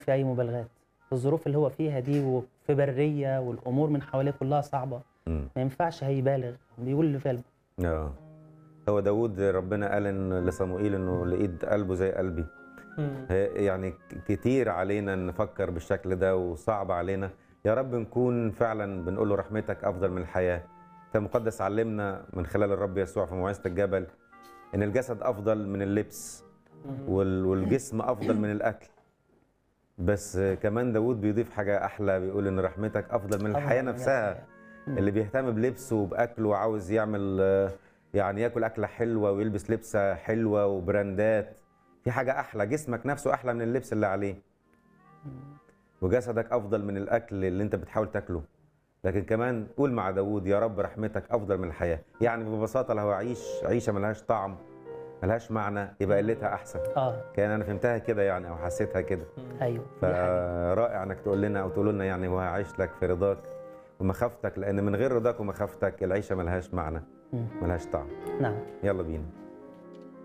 في أي مبالغات في الظروف اللي هو فيها دي وفي برية والأمور من حواليه كلها صعبة مم. ما ينفعش هيبالغ بيقول اللي في قلبه اه هو داوود ربنا قال إن لصموئيل انه لقيت قلبه زي قلبي هي- يعني ك- كتير علينا نفكر بالشكل ده وصعب علينا يا رب نكون فعلا بنقول له رحمتك افضل من الحياه انت المقدس علمنا من خلال الرب يسوع في موعظه الجبل ان الجسد افضل من اللبس وال- والجسم افضل من الاكل بس كمان داوود بيضيف حاجه احلى بيقول ان رحمتك افضل من الحياه نفسها اللي بيهتم بلبسه وباكله وعاوز يعمل آه، يعني ياكل اكله حلوه ويلبس لبسه حلوه وبراندات في حاجه احلى جسمك نفسه احلى من اللبس اللي عليه وجسدك افضل من الاكل اللي انت بتحاول تاكله لكن كمان قول مع داوود يا رب رحمتك افضل من الحياه يعني ببساطه لو اعيش عيشه ملهاش طعم ملهاش معنى يبقى قلتها احسن اه كان انا فهمتها كده يعني او حسيتها كده ايوه دي حقيقة. فرائع انك تقول لنا او تقول لنا يعني وهعيش لك في رضاك ومخافتك لان من غير رضاك ومخافتك العيشه ملهاش معنى مم. ملهاش طعم نعم يلا بينا